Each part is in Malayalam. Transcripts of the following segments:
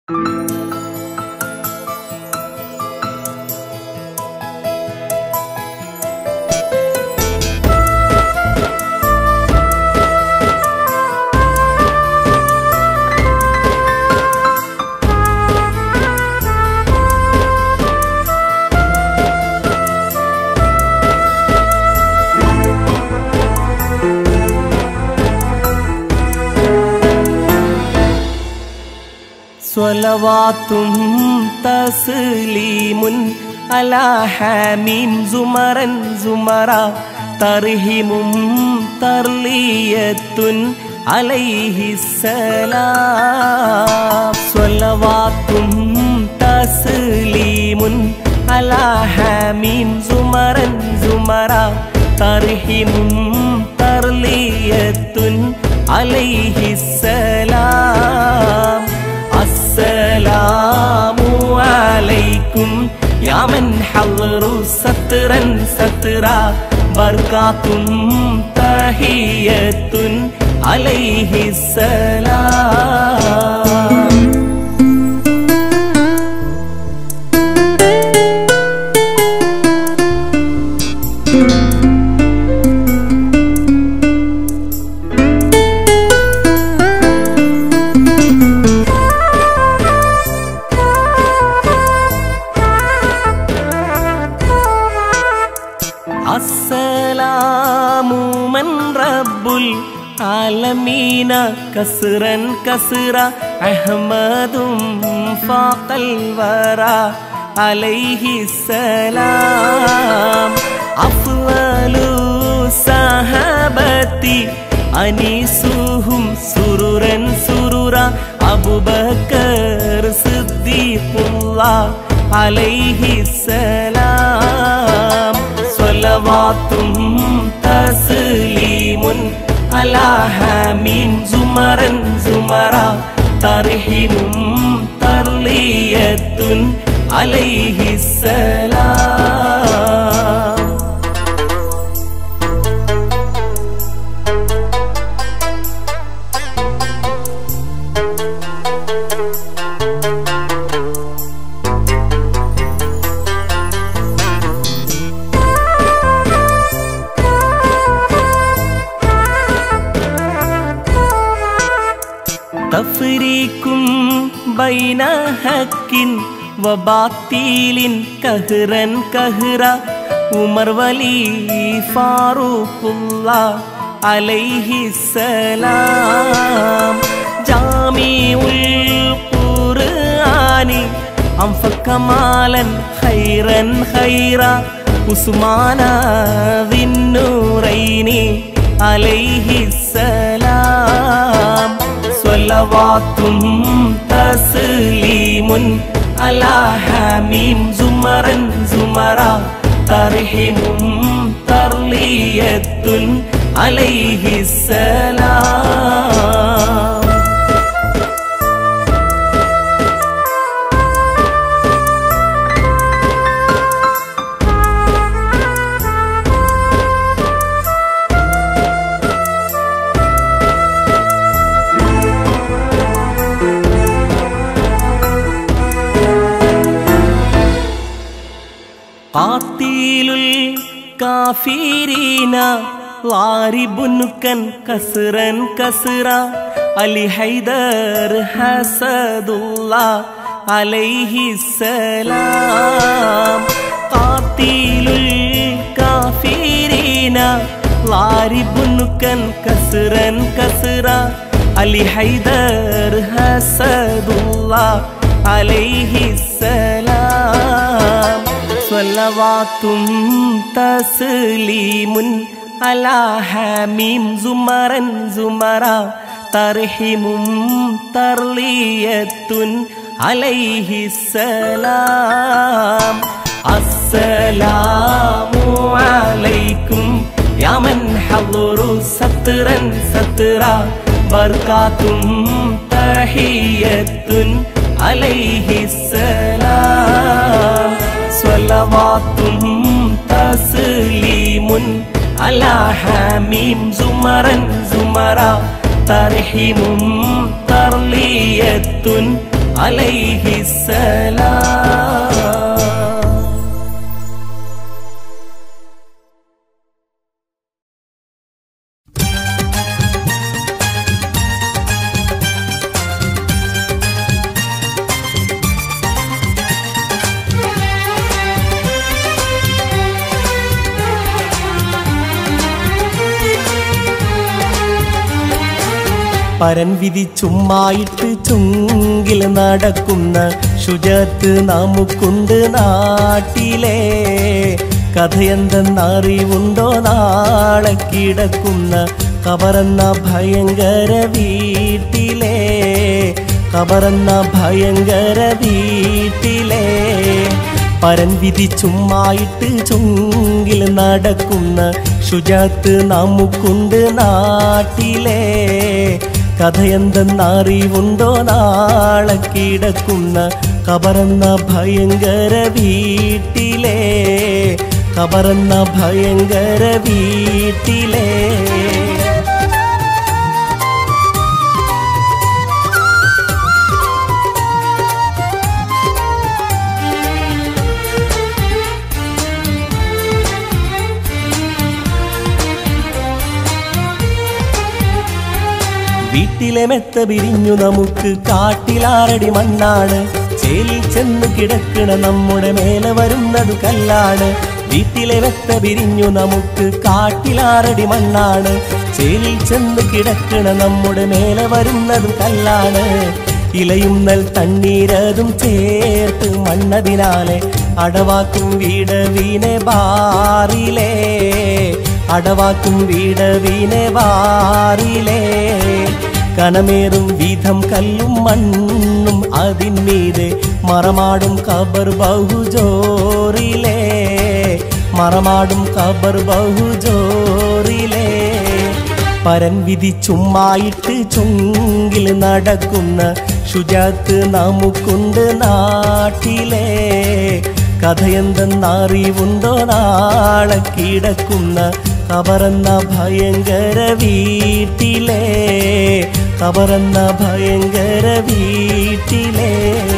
സ്വലവാത്തും തസ്ലീമുൻ അലാ ഹാമീം സുമറൻ സുമറ തർഹിമും തർലിയത്തുൻ അലൈഹിസ്സലാം സ്വലവാത്തും തസ്ലീമുൻ അലാ ഹാമീം സുമറൻ സുമറ തർഹിമും തർലിയത്തുൻ അലൈഹിസ്സലാം السلام عليكم يا من حضر سترا سترا بركات تحية عليه السلام السلام من رب العالمين كسرا كسرا أحمد فاق الورى عليه السلام أفضل صحابتي أنيسهم سرورا سرورا أبو بكر صديق الله عليه السلام സ്വലവാത്തും തസ്ലീമുൻ അലാ ഹാമീം സുമറൻ സുമറ തർഹിമും തർലിയത്തുൻ അലൈഹിസ്സലാം തഫ്രീക്കും ബൈന ഹക്കിൻ വബാത്തീലിൻ കഹ്റൻ കഹ്റ ഉമർ വലി ഫാറൂഖുള്ള അലൈഹിസ്സലാം ജാമിഉൽ ഖുർആനി أنفق مالا خيرا خيرا عثمان ذي النورين عليه السلام صلوات تسليم على حميم زمرا زمرا ترحم ترلية عليه السلام قاتل الكافرين ضارب كن كسرا كسرا علي حيدر حسد الله عليه السلام قاتل الكافرين ضارب كن كسرا كسرا علي حيدر حسد الله عليه السلام സ്വലവാത്തും തസ്ലീമുൻ അലാ ഹാമീം സുമറൻ സുമറ തർഹിമും തർലിയത്തുൻ അലൈഹിസ്സലാം അസ്സലാമു അലൈക്കും യാ മൻ ഹളുറു സത്റൻ സത്ര ബർക്കാത്തും തഹിയത്തുൻ അലൈഹിസ്സലാം സ്വലവാത്തും തസ്ലീമുൻ അലാ ഹാമീം സുമറൻ സുമറ തർഹിമും തർലിയത്തുൻ അലൈഹിസ്സലാം പരൻ വിധി ചുമ്മായിട്ട് ചുങ്കിൽ നടക്കുന്ന ശുചത്ത് നമുക്കുണ്ട് നാട്ടിലെ കഥയെന്തെന്നറിവുണ്ടോ നാളെ കിടക്കുന്ന കബറന്ന ഭയങ്കര വീട്ടിലെ കബറന്ന ഭയങ്കര വീട്ടിലെ പരൻ വിധി ചുമ്മായിട്ട് ചുങ്കിൽ നടക്കുന്ന ശുചാത്ത് നമുക്കുണ്ട് നാട്ടിലെ കഥയെന്തെന്നറിവുണ്ടോ നാളെ കിടക്കുന്ന കബറന്ന ഭയങ്കര വീട്ടിലെ കബറന്ന ഭയങ്കര വീട്ടിലെ വീട്ടിലെ മെത്ത പിരിഞ്ഞു നമുക്ക് കാട്ടിലാറടി മണ്ണാണ് ചേലിൽ ചെന്ന് കിടക്കണ നമ്മുടെ മേലെ വരുന്നത് കല്ലാണ് വീട്ടിലെ വെത്ത പിരിഞ്ഞു നമുക്ക് കാട്ടിലാറടി മണ്ണാണ് ചേലിൽ ചെന്ന് കിടക്കണ നമ്മുടെ മേലെ വരുന്നതും കല്ലാണ് ഇലയും നെൽ തണ്ണീരതും ചേർത്ത് മണ്ണതിനാലെ അടവാക്കും വീട് വീനെ ബാറിലേ അടവാക്കും വീട് വീനെ ബാറിലേ കനമേറും വീതം കല്ലും മണ്ണും അതിന്മീതെ മറമാടും കബർ ബഹുജോറിലേ മറമാടും കബർ ബഹുജോറിലേ പരൻ വിധി ചുമ്മായിട്ട് ചുങ്കിൽ നടക്കുന്ന ശുചാത്ത് നമുക്കുണ്ട് നാട്ടിലെ കഥയെന്തെന്നറിവുണ്ടോ നാളെ കിടക്കുന്ന കബറന്ന ഭയങ്കര വീട്ടിലെ കബറന്ന ഭയങ്കര വീട്ടിലെ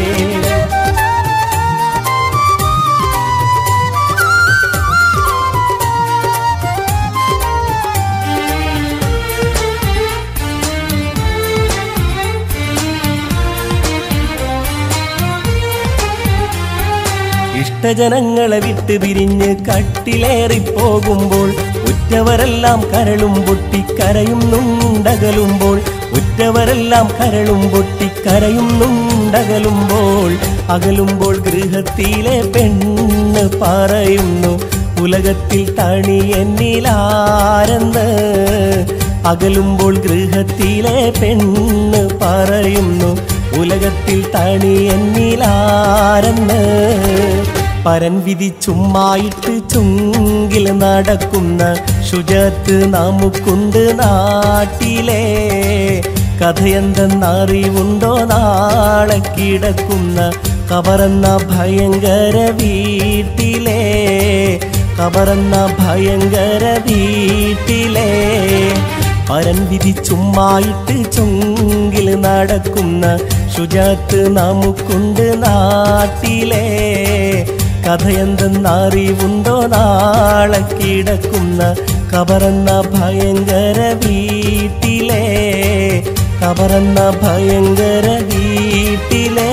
ഇഷ്ടജനങ്ങളെ വിട്ട് പിരിഞ്ഞ് കട്ടിലേറിപ്പോകുമ്പോൾ ഉറ്റവരെല്ലാം കരളും പൊട്ടിക്കരയും നുണ്ടകലുമ്പോൾ ഉറ്റവരെല്ലാം കരളും പൊട്ടിക്കരയും നുണ്ടകലുമ്പോൾ അകലുമ്പോൾ ഗൃഹത്തിലെ പെണ്ണ് പറയുന്നു ഉലകത്തിൽ തണി എന്നിലാരെന്ന് അകലുമ്പോൾ ഗൃഹത്തിലെ പെണ്ണ് പറയുന്നു ഉലകത്തിൽ തണി എന്നിലാരെന്ന് പരൻ വിധി ചുമ്മായിട്ട് ചുങ്കിൽ നടക്കുന്ന ശുചത്ത് നമുക്കുണ്ട് നാട്ടിലെ കഥയെന്തെന്നറിവുണ്ടോ നാളെ കിടക്കുന്ന കബറന്ന ഭയങ്കര വീട്ടിലെ കബറന്ന ഭയങ്കര വീട്ടിലെ പരൻ വിധി ചുമ്മായിട്ട് ചുങ്കിൽ നടക്കുന്ന ശുചാത്ത് നമുക്കുണ്ട് നാട്ടിലെ കഥയെന്തെന്നറിവുണ്ടോ നാളെ കിടക്കുന്ന കബറന്ന ഭയങ്കര വീട്ടിലെ കബറന്ന ഭയങ്കര വീട്ടിലെ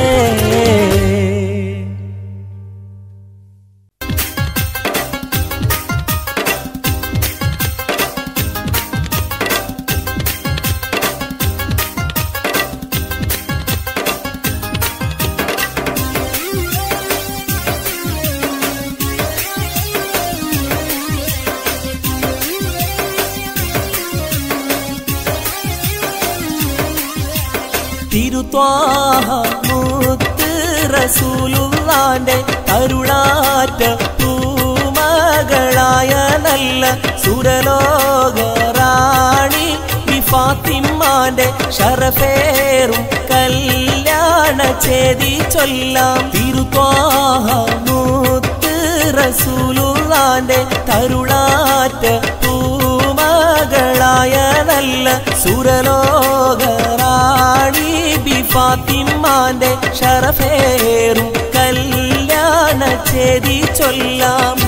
തിരുത്വാഹ മുത്ത് റസൂലുള്ളാന്റെ കരുളാറ്റ പൂമകളായ നല്ല സുരലോകറാണി ഫാത്തിമാന്റെ ഷറഫേറും കല്യാണ ചേതി ചൊല്ലാം തിരുത്വാഹ മുത്ത് റസൂലുള്ളാന്റെ കരുളാറ്റ പൂമകളായ നല്ല സുരലോകറാണി ബി ഫാത്തിമാന്റെ ഷറഫേറും കല്യാണ ചേരി ചൊല്ലാം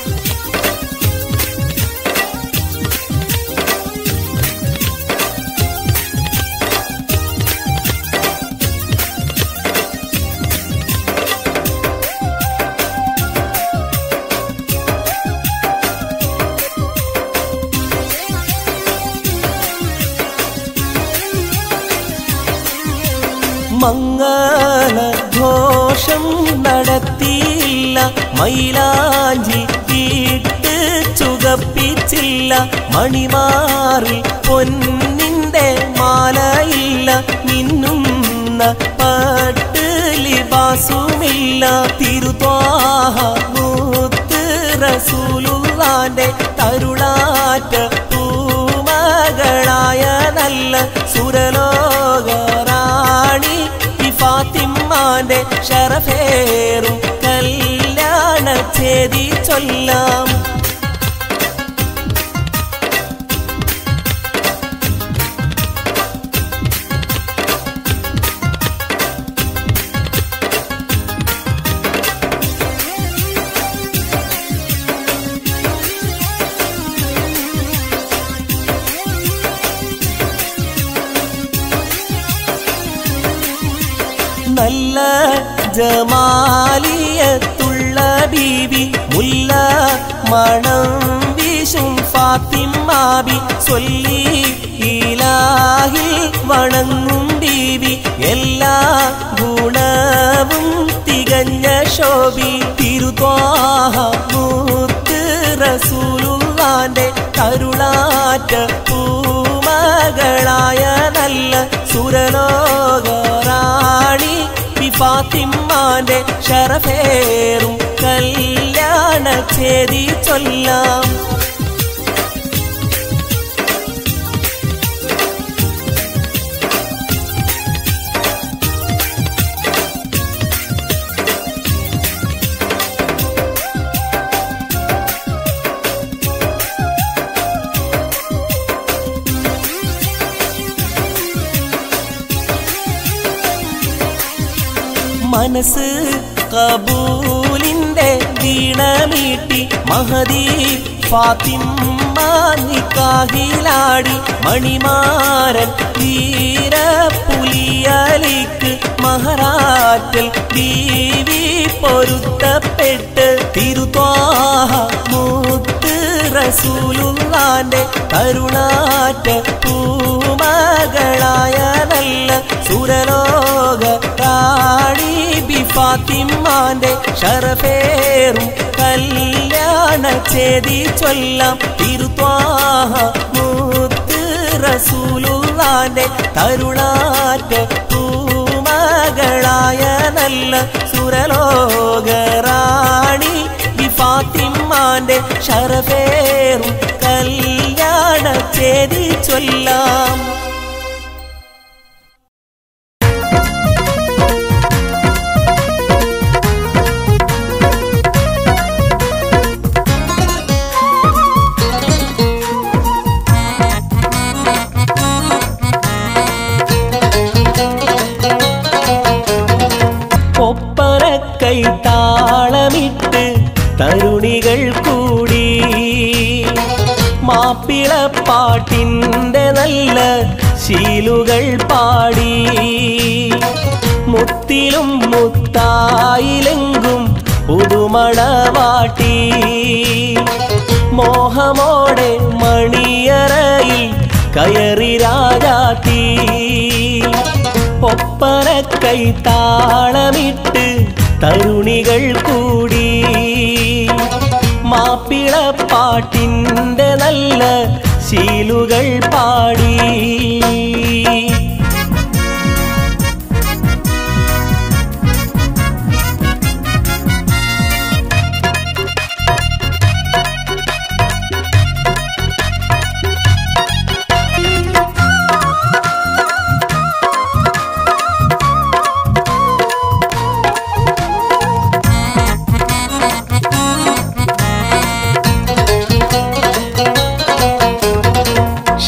മംഗളഘോഷം നടത്തിയില്ല മൈലാഞ്ചി ഇട്ട് ചുകപ്പിച്ചില്ല മണിമാറിൽ പൊന്നിന്റെ മാലയില്ല മിന്നുന്ന പട്ട് ലിബാസുമില്ല തിരുത്വാഹ മൂത്ത് റസൂലുള്ളാന്റെ തരുളാറ്റ പൂമകളായ നല്ല സുരലോകറാണി ഈ ഫാത്തിമാന്റെ ഷറഫേറും കല്യാണ ചേതി ചൊല്ലാം നല്ല ജമാലിയത്തുള്ള ബീവി മുല്ല മണം വീശും ഫാത്തിമാബി ചൊല്ലി ഇലാഹിൽ വണങ്ങും ബീവി എല്ലാ ഗുണവും തികഞ്ഞ ശോഭി തിരുത്വാഹ മൂത്ത് റസൂലുള്ളാന്റെ കരുളാറ്റ പൂമകളായ നല്ല സുരലോകറാണി ബി ഫാത്തിമാന്റെ ഷറഫേറും കല്യാണ ചേരി ചൊല്ലാം മനസ്സ് കബൂലിന്റെ വീണമീട്ടി മഹദി ഫാത്തിമ്മ നിക്കാഹിലാടി മണിമാരൻ വീര പുലിയലിക്ക് മഹാരാറ്റൽ ബീവി പൊരുത്തപ്പെട്ട് തിരുത്വാഹ മൂത്ത് റസൂലുള്ളാന്റെ കരുണാറ്റ പൂമകളായ നല്ല സുരലോക റാണി ബി ഫാത്തിമാന്റെ ഷറഫേറും കല്യാണ ചേതി ചൊല്ലാം തിരുത്വാഹ മൂത്ത് റസൂലുള്ളാന്റെ കരുണാറ്റ പൂമകളായ നല്ല സുരലോക റാണി ബി ഫാത്തിമാന്റെ ഷറഫേറും കല്യാണ ചേതി ചൊല്ലാം ഒപ്പന കൈ താളമിട്ട് തരുണികൾ കൂടി മാപ്പിളപ്പാട്ടിൻ്റെ നല്ല ശീലുകൾ പാടി മുത്തിലും മുത്തായിലെങ്കും പുതുമണവാട്ടി മോഹമോടെ മണിയറയിൽ കയറി രാജാത്തി ഒപ്പന കൈ താളമിട്ട് തരുണികൾ കൂടി മാപ്പിളപ്പാട്ടിൻ്റെ നല്ല ശീലുകൾ പാടി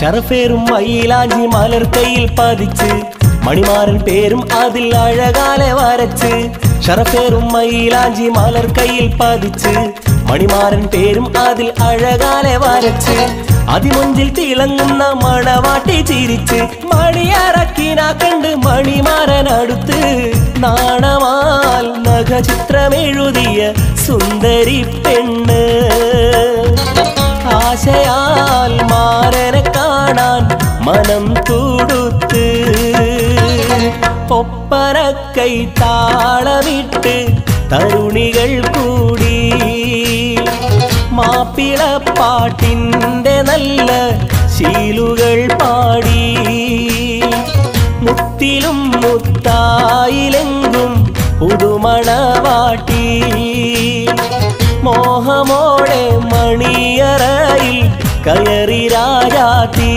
ഷറഫേറും മയിലാഞ്ചി മലർക്കയിൽ പതിച്ച് മണിമാരൻ പേരും അതിൽ അഴകാലെ വരച്ച് ഷറഫേറും മയിലാഞ്ചി മലർക്കയിൽ പതിച്ച് മണിമാരൻ പേരും അതിൽ അഴകാലെ വരച്ച് അതിമുഞ്ചിൽ തിളങ്ങുന്ന മണവാട്ടി ചിരിച്ച് മണിയറക്കിന കണ്ട് മണിമാരൻ അടുത്ത് നാണമാൽ നഖചിത്രമെഴുതിയ സുന്ദരി പെണ്ണ് ആശയാൽ മാരനെ കാണാൻ മനം തുടുത്ത് ഒപ്പന കൈ താളമിട്ട് തരുണികൾ കൂടി മാപ്പിളപ്പാട്ടിൻ്റെ നല്ല ശീലുകൾ പാടി മുത്തിലും മുത്തായിലെങ്കും പുതുമണവാട്ടി മോഹമോടെ മണിയറയിൽ കയറി രാജാത്തി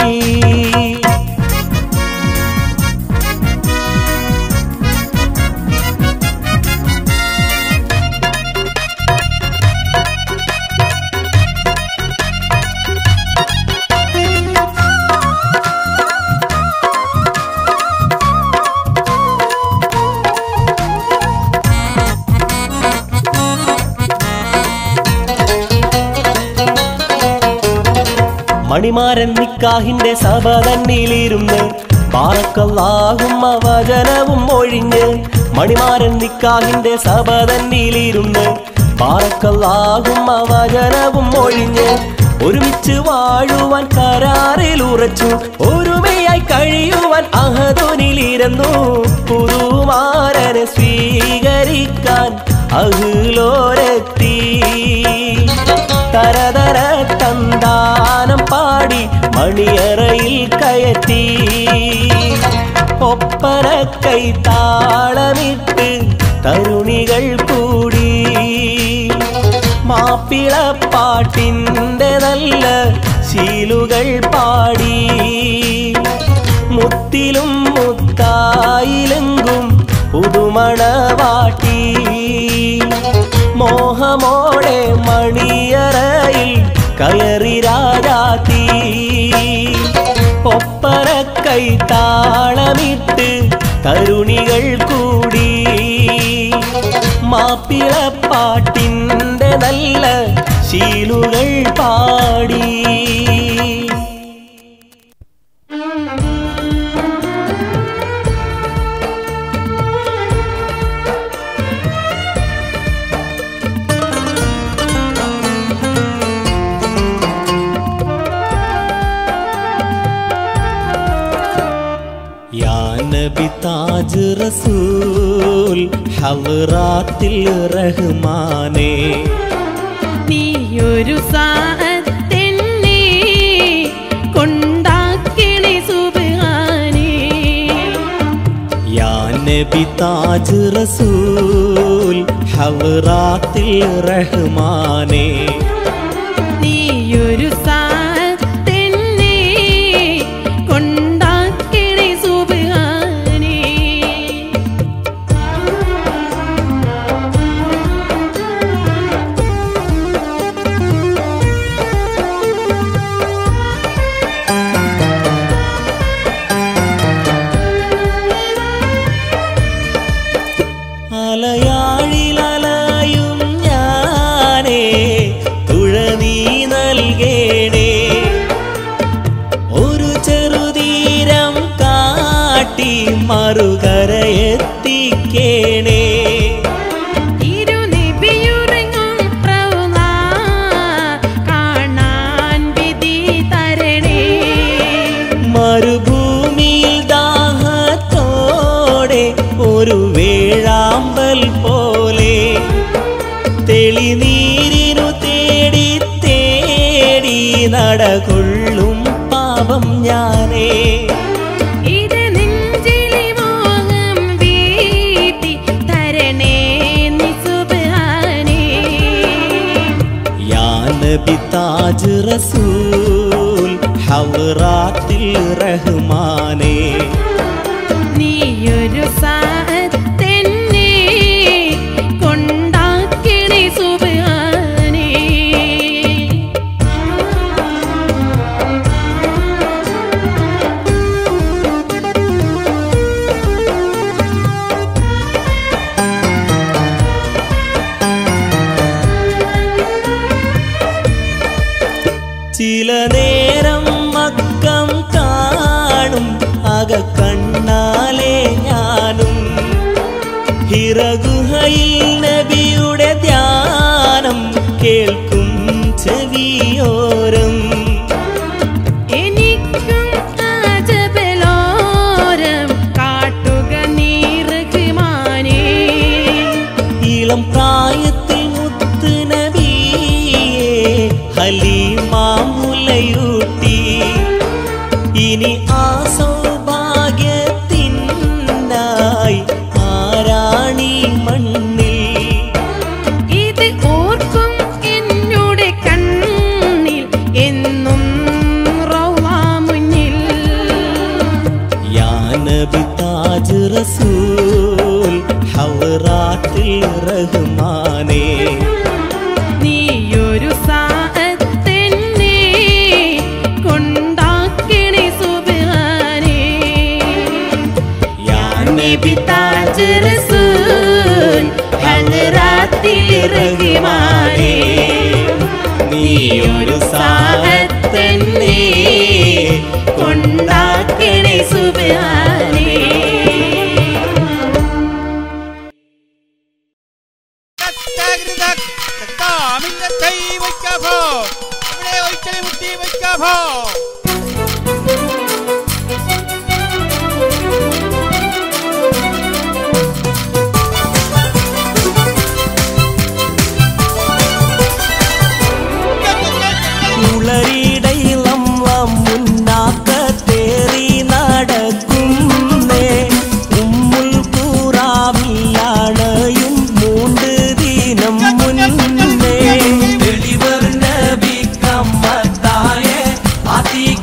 മണിമാരൻ നിക്കാഹിന്റെ സഭ തന്നിലിരുന്ന് പാറക്കല്ലാകും വചനവും ഒഴിഞ്ഞ് മണിമാരൻ നിക്കാഹിന്റെ സഭ തന്നിലിരുന്ന് പാറക്കല്ലാകും വചനവും ഒഴിഞ്ഞ് ഒരുമിച്ച് വാഴുവാൻ കരാറിൽ ഉറച്ചു ഒരുമയായി കഴിയുവാൻ അഹദോനിലിരുന്നു പുതുമാരനെ സ്വീകരിക്കാൻ അഹിലോരെത്തി തരതര തന്താനം പാടി മണിയറയിൽ കയറ്റി ഒപ്പന കൈ താളമിട്ട് തരുണികൾ കൂടി മാപ്പിളപ്പാട്ടിൻ്റെ നല്ല ശീലുകൾ പാടി മുത്തിലും മുത്തായിലെങ്കും പുതുമണവാട്ടി മോഹമോടെ മണിയറയിൽ കയറി രാജാത്തി ഒപ്പന കൈ താളമിട്ട് തരുണികൾ കൂടി മാപ്പിളപ്പാട്ടിൻ്റെ നല്ല ശീലുകൾ പാടി യാ നബി താജ് റസൂൽ ഹവറാത്തിൽ റഹ്മാനേ നീയൊരു സാഹത്തെന്നെ കൊണ്ടാക്കിണി സുബാനേ യാ നബി താജ് റസൂൽ ഹവറാത്തിൽ റഹ്മാനേ നീയൊരു സാഹത്തെന്നെ കൊണ്ടാക്കിണി സുബാനേ അലയാഴിലലയും ഞാനേ തുഴ നീ നൽകേണേ ഒരു ചെറുതീരം കാട്ടി മറുകരയെത്തിക്കേണേ ഇരുനിബിയുറങ്ങും പ്രൗള കാണാൻ വിധി തരണേ മരുഭൂമിയിൽ ദാഹത്തോടെ ഒരു വേഴാമ്പൽ പോലെ തെളിനീരിനു തേടി തേടി നടകൊള്ളും പാപം ഞാനേ ഇത് നെഞ്ചിലെ മോഹം വീട്ടി തരണേ നിസുബാനേ യാ നബി താജ് റസൂൽ ഹവറാത്തിൽ റഹ്മാനേ നീയൊരു സാഹത്തെന്നെ കൊണ്ടാക്കിണി സുബാനേ ഹിറഗുഹയിൽ നബിയുടെ ധ്യാനം കേൾക്കും ചെവിയോരം എനിക്കും ആജബലോരം കാട്ടുക നീറുമാനേ ഇളം പ്രായത്തിൽ മുത്ത് നബിയെ ഹലീമാമുലയൂട്ടി ഇനി ആ സൗഭാഗ്യത്തിനായി ആരാണി മണ്ണിൽ ഇത് ഓർക്കും എന്നോട് കണ്ണിൽ എന്നും റൗള മുന്നിൽ യാ നബി താജ് റസൂൽ ഹവറാത്തിൽ റഹ്മാനേ നീയൊരു സാഹത്തെന്നെ കൊണ്ടാക്കിണി സുബാനേ യാ നബി താജ് റസൂൽ ഹലറാത്തിൽ റഹ്മാനേ നീയൊരു സാഹത്തന്നെ കൊണ്ടാക്കിണി സുബാനേ താമില്ലത്തൈ വയ്ക്കാഭോ ഇവിടെ ഒയ്ക്കളി മുട്ടി വയ്ക്കാഭോ ഉളരിടയിളം മുന്നാക്കത്തേറി നടക്കുന്നേ ഉമ്മുൽ കൂറാവില്ലാണയും മൂണ്ട് ദിനം മുന്നേ തെളിവർ നബി കമ്മത്തായ അതി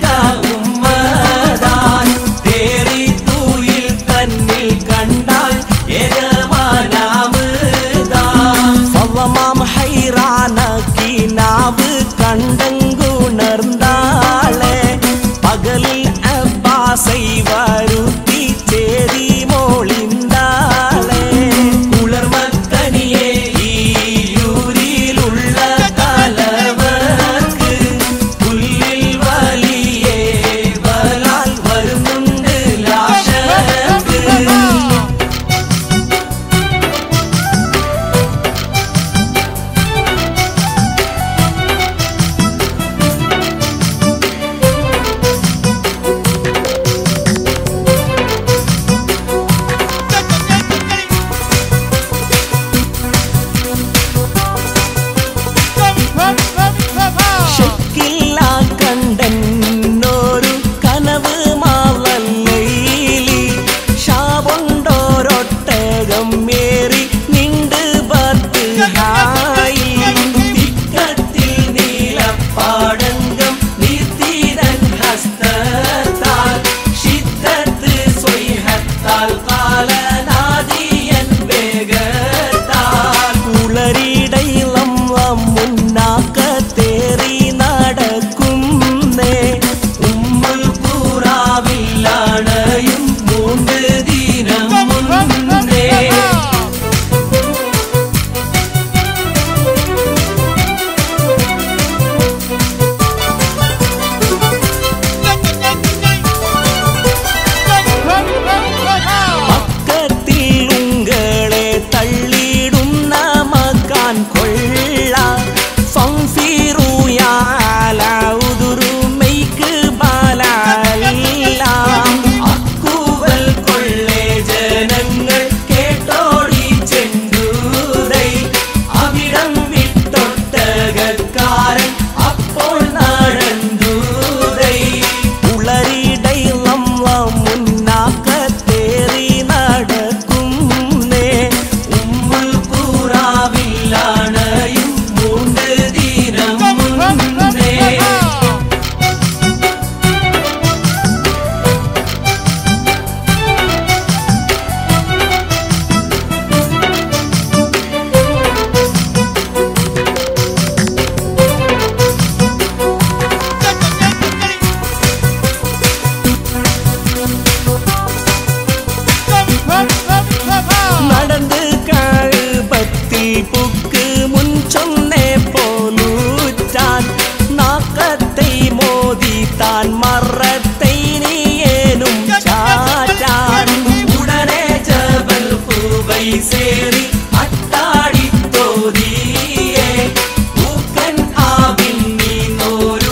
പൈസേറി അട്ടാടിത്തോതിയേ പൂക്കൻ ആവിൽ നീന്നോരു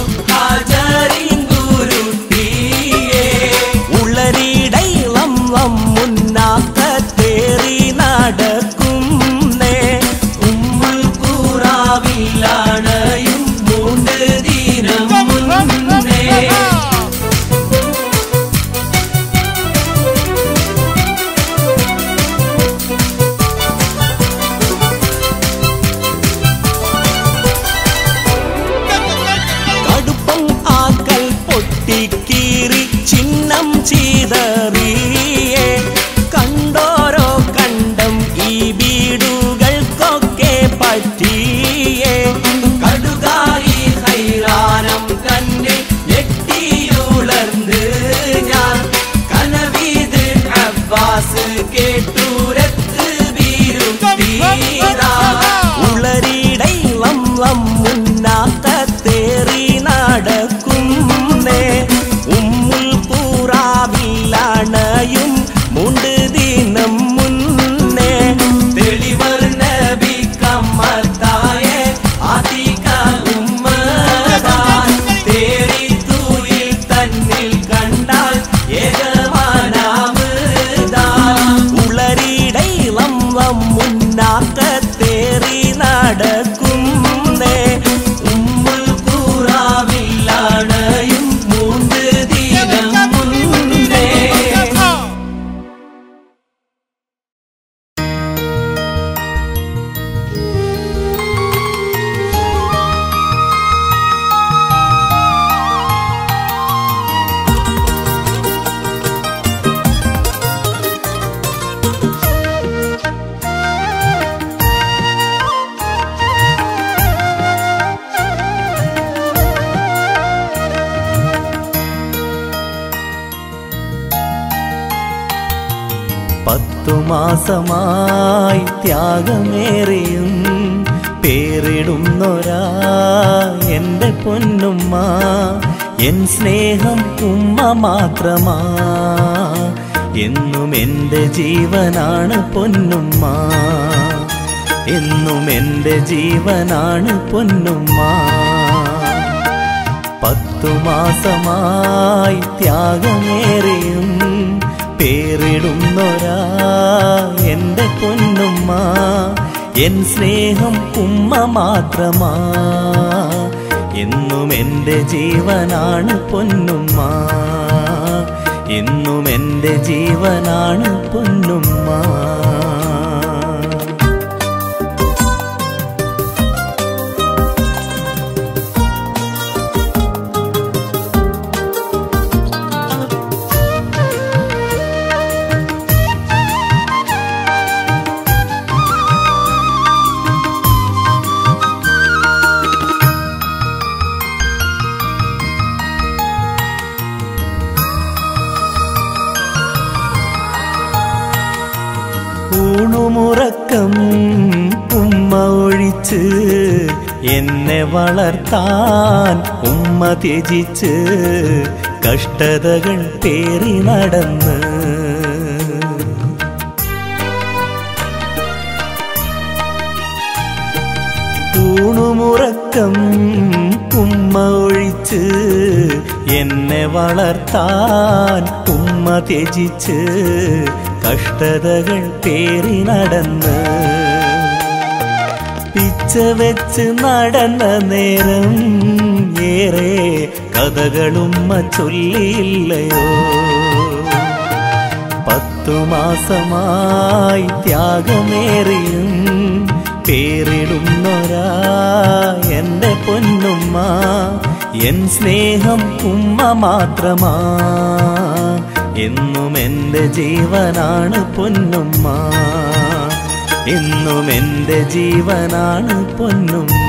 ഹാജറിങ്കുരുട്ടിയേ ഉളരിടയിളം മുന്നാക്കത്തേറി നടക്കുന്നേ ഉമ്മുൽ കൂറാവിലാണയും മൂന്ന് ദിനം മുന്നേ കടുപ്പം ആക്കൽ പൊട്ടിക്കീറി ചിഹ്നം ചീതറിയേ കണ്ടോരോ കണ്ടം ഈ വീടുകൾക്കൊക്കെ പറ്റിയേ കടുകായി ഹൈറാനം കണ്ട് ഞെട്ടിയുളർന്ന് ഞാൻ കനവീത് അബ്ബാസ് കേട്ടൂരത്ത് വീരുത്തീരാ ഉളരിടയിളം മുന്നാക്കത്തേറി നടക്കുന്നേ ഉമ്മുൽ കൂറാവിലാണയും മൂണ്ട് ദിനം മുന്നേ തെളിവർ നബി കമ്മത്തായ ആദിക ഉമ്മതാൻ തേറി തൂയിൽ തന്നിൽ കണ്ടാൽ ഏകമാനാമൃതാൻ ഉളരിടയിളം മുന്നാക്കത്തേറി നടക്കുന്നേ ഉമ്മുൽ കൂറാവിലാണയും മൂന്ന് ദിനം മുന്നേ പത്തു മാസമായി ത്യാഗമേറിയും പേരിടുന്നൊരാ എൻ്റെ പൊന്നുമ്മ എൻ സ്നേഹം ഉമ്മ മാത്രമാ എന്നും എൻ്റെ ജീവനാണ് പൊന്നുമ്മ എന്നും എൻ്റെ ജീവനാണ് പൊന്നുമ്മ പത്തു മാസമായി ത്യാഗമേറിയും പേരിടുന്നൊരാ എൻ്റെ പൊന്നുമ്മ എൻ സ്നേഹം ഉമ്മ മാത്രമാ എന്നും എൻ്റെ ജീവനാണ് പൊന്നുമ്മ എന്നും എൻ്റെ ജീവനാണ് പൊന്നുമ്മ ഊണുമുറക്കം ഉമ്മ ഒഴിച്ച് എന്നെ വളർത്താൻ ഉമ്മ ത്യജിച്ച് കഷ്ടതകൾ പേറി നടന്ന് ഊണുമുറക്കം ഉമ്മ ഒഴിച്ച് എന്നെ വളർത്താൻ ഉമ്മ ത്യജിച്ച് കഷ്ടതകൾ പേറി നടന്ന് പിച്ച വെച്ച് നടന്ന നേരം ഏറെ കഥകളുമ്മ ചൊല്ലിയില്ലയോ പത്തു മാസമായി ത്യാഗമേറിയും പേരിടുന്നൊരാ എൻ്റെ പൊന്നുമ്മ എൻ സ്നേഹം ഉമ്മ മാത്രമാ എന്നും എൻ്റെ ജീവനാണ് പൊന്നുമ്മ എന്നും എൻ്റെ ജീവനാണ് പൊന്നുമ്മ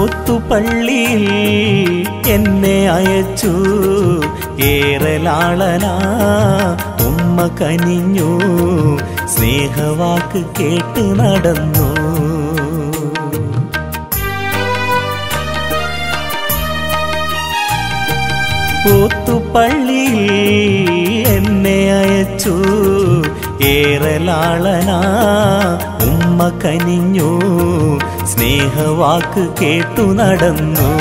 ഓത്തുപള്ളിയിൽ എന്നെ അയച്ചു ഏറെ ലാളനാ ഉമ്മ കനിഞ്ഞു സ്നേഹവാക്ക് കേട്ട് നടന്നു ഓത്തുപള്ളിയിൽ എന്നെ അയച്ചു ഏറെ ലാളനാ ഉമ്മ കനിഞ്ഞു സ്നേഹവാക്ക് കേട്ടു നടന്നു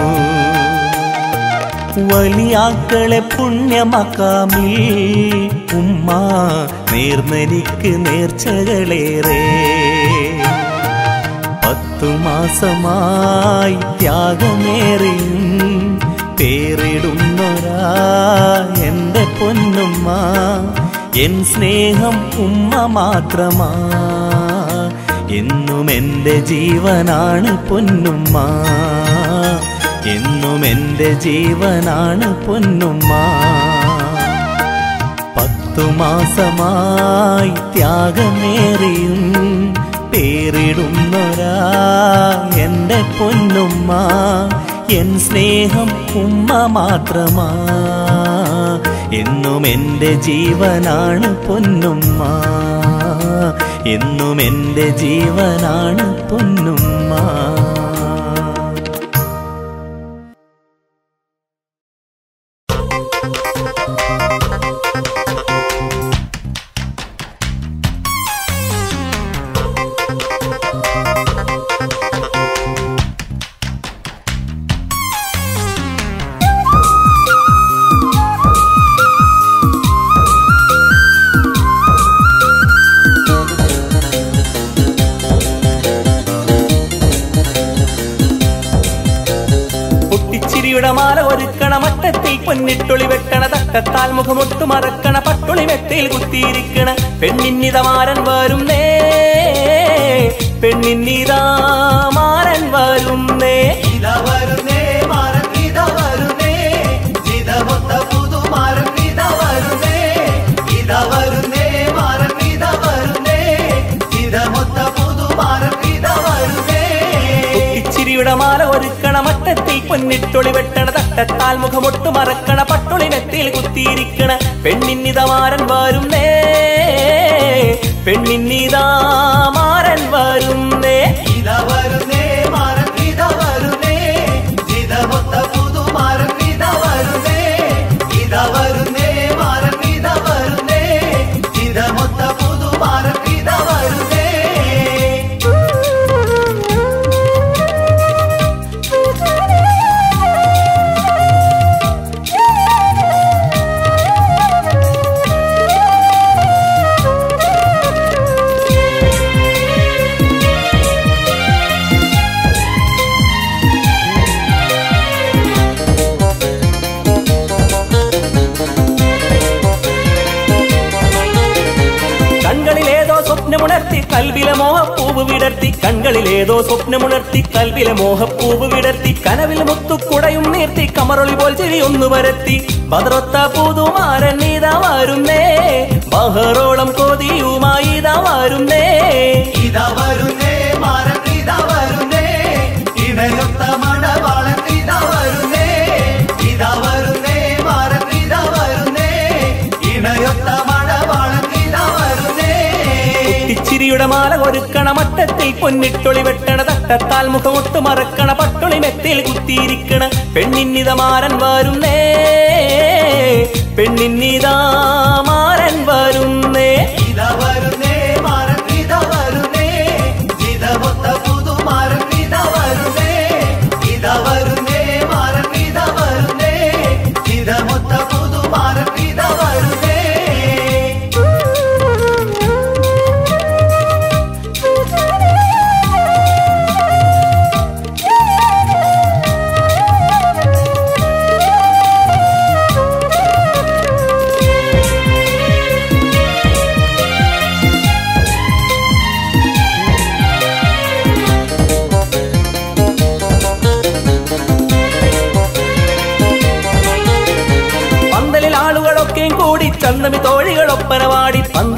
വലിയാക്കളെ പുണ്യമക്കാമിൽ ഉമ്മ നേർന്നനിക്ക് നേർച്ചകളേറെ പത്തു മാസമായി ത്യാഗമേറിയും പേരിടുന്നൊരാ എന്റെ പൊന്നുമ്മ എൻ സ്നേഹം ഉമ്മ മാത്രമാ എന്നും എന്റെ ജീവനാണ് പൊന്നുമ്മ എന്നും എന്റെ ജീവനാണ് പൊന്നുമ്മ പത്തു മാസമായി ത്യാഗമേറിയും പേരിടുന്നൊരാ എന്റെ പൊന്നുമ്മ എൻ സ്നേഹം ഉമ്മ മാത്രമാ എന്നും എന്റെ ജീവനാണ് പൊന്നുമ്മ എന്നും എന്റെ ജീവനാണ് പൊന്നുമ്മ പൊട്ടിച്ചിരിയുടെ മാല ഒരുക്കണ മറ്റത്തിൽ പൊന്നിട്ടൊളി വെക്കണ തക്കത്താൽ മുഖമൊട്ടു മറക്കണ പട്ടൊളി മെത്തയിൽ കുത്തിയിരിക്കണ പെണ്ണിന്നിതമാരൻ വരുന്നേ പെണ്ണിന്നിതാമാരൻ വരുന്നേ ഇതാ വരുന്നേ മാരൻ ഇതാ വരുന്നേ ജിതമൊത്ത പുതുമാരൻ ഇതാ വരുന്നേ ഇതാ വരുന്നേ മാരൻ ഇതാ വരുന്നേ ജിതമൊത്ത പുതുമാരൻ ഇതാ വരുന്നേ പൊട്ടിച്ചിരിയുടെ മാല ഒരുക്കണ മറ്റത്തിൽ പൊന്നിട്ടൊളി വെട്ടണ തക്കത്താൽ മുഖമൊട്ടു മറക്കണ പട്ടൊളി മെത്തയിൽ കുത്തിയിരിക്കണ പെണ്ണിന്നിതമാരൻ വരുന്നേ പെണ്ണിന്നിതാമാരൻ വരുന്നേ ഇതാ വരുന്നേ മാരൻ ഇതാ വരുന്നേ ജിതമൊത്ത പുതുമാരൻ ഇതാ വരുന്നേ ഇതാ വരുന്നേ മാരൻ ഇതാ വരുന്നേ ജിതമൊത്ത പുതുമാരൻ ഇതാ വരുന്നേ കൺകളിലേതോ സ്വപ്നമുണർത്തി കൽവിലെ മോഹപ്പൂവ് വിടർത്തി കൺകളിലേതോ സ്വപ്നമുണർത്തി കൽവിലെ മോഹപ്പൂവ് വിടർത്തി കനവിൽ മുത്തുക്കുടയും നീർത്തി കമറൊളി പോൽ ചെവി ഒന്നു വരത്തി ബദറൊത്ത പുതുമാരൻ ഇതാ വരുന്നേ ബഹറോളം കൊതിയുമായി ഇതാ വരുന്നേ ഇതാ വരുന്നേ മാരൻ ഇതാ വരുന്നേ ഇണയൊത്ത മണവാളൻ ഇതാ വരുന്നേ ഇതാ വരുന്നേ മാരൻ ഇതാ വരുന്നേ ഇണയൊത്ത മണവാളൻ ഇതാ വരുന്നേ കുട്ടിച്ചിരിയുടെ മാല ഒരുക്കണ മട്ടത്തിൽ പൊന്നിട്ടൊളി വെട്ടണ തട്ടത്താൽ മുഖമൊട്ട് മറക്കണ പട്ടൊളി മെത്തയിൽ കുത്തിയിരിക്കണ പെണ്ണിന്നിതമാരൻ വരുന്നേ പെണ്ണിന്നിതാമാരൻ വരുന്നേ ഇതാ വരുന്നേ മാരൻ ഇതാ വരുന്നേ ജിതമൊത്ത പുതുമാരൻ ഇതാ വരുന്നേ ഇതാ വരുന്നേ മാരൻ ഇതാ വരുന്നേ ജിതമൊത്ത പുതുമാരൻ ഇതാ വരുന്നേ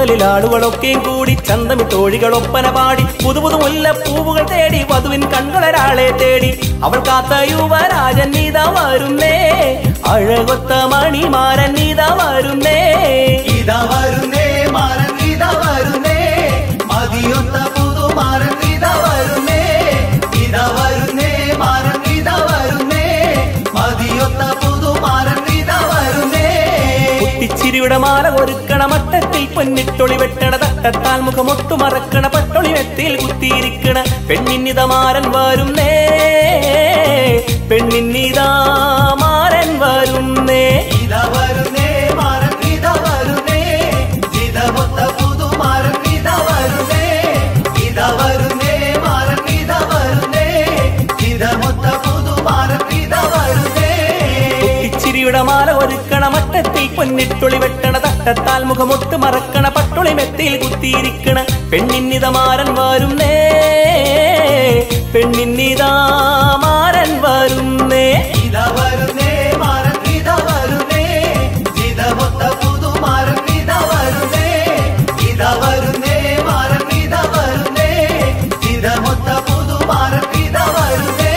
പന്തലിൽ ആളുകളൊക്കെയും കൂടി ചന്തമിട്ടോഴികളൊപ്പന പാടി പുതുപുതു മുല്ലപ്പൂവുകൾ തേടി വധുവിൻ കൺകളൊരാളെ തേടി അവൾ കാത്ത യുവരാജൻ നീത വരുന്നേ അഴകൊത്ത മണിമാരൻ നീത വരുന്നേ ഇതാ വരുന്നേ മാരൻ ഇതാ വരുന്നേ മതിയൊത്ത പുതുമാരൻ ഇതാ വരുന്നേ ഇതാ വരുന്നേ മാരൻ ഇതാ വരുന്നേ മതിയൊത്ത പുതുമാരൻ ഇതാ വരുന്നേ കുട്ടിച്ചിരിയുടെ മാല ഒരുക്കണ മട്ടത്തിൽ പൊന്നിട്ടൊളി വെട്ടണ തട്ടത്താൽ മുഖമൊട്ടു മറക്കണ പട്ടൊളി വെത്തിൽ കുത്തിയിരിക്കണ പെണ്ണിന്നിത മാരൻ വരുന്നേ പെണ്ണിന്നിതാ മാരൻ വരുന്നേ ഇതാ വരുന്നേ മാരൻ ഇതാ വരുന്നേ ഇതമൊത്ത പുതുമാരൻ ഇതാ വരുന്നേ ഇതാ വരുന്നേ മാരൻ ഇതാ വരുന്നേ ഇതമൊത്ത പുതുമാരൻ ഇതാ വരുന്നേ കുട്ടിച്ചിരിയുടെ മാല ഒരുക്കണ മട്ടത്തിൽ പൊന്നിട്ടൊളി വെട്ടണ തട്ടത്താൽ മുഖമൊട്ട് മറക്കണ പട്ടൊളി മെത്തിൽ കുത്തിയിരിക്കണ പെണ്ണിന്നിത മാരൻ വരുന്നേ പെണ്ണിന്നിതാ മാരൻ വരുന്നേ ഇതാ വരുന്നേ മാരൻ ഇതാ വരുന്നേ ഇതമൊത്ത പുതുമാരൻ ഇതാ വരുന്നേ ഇതാ വരുന്നേ മാരൻ ഇതാ വരുന്നേ ഇതമൊത്ത പുതുമാരൻ ഇതാ വരുന്നേ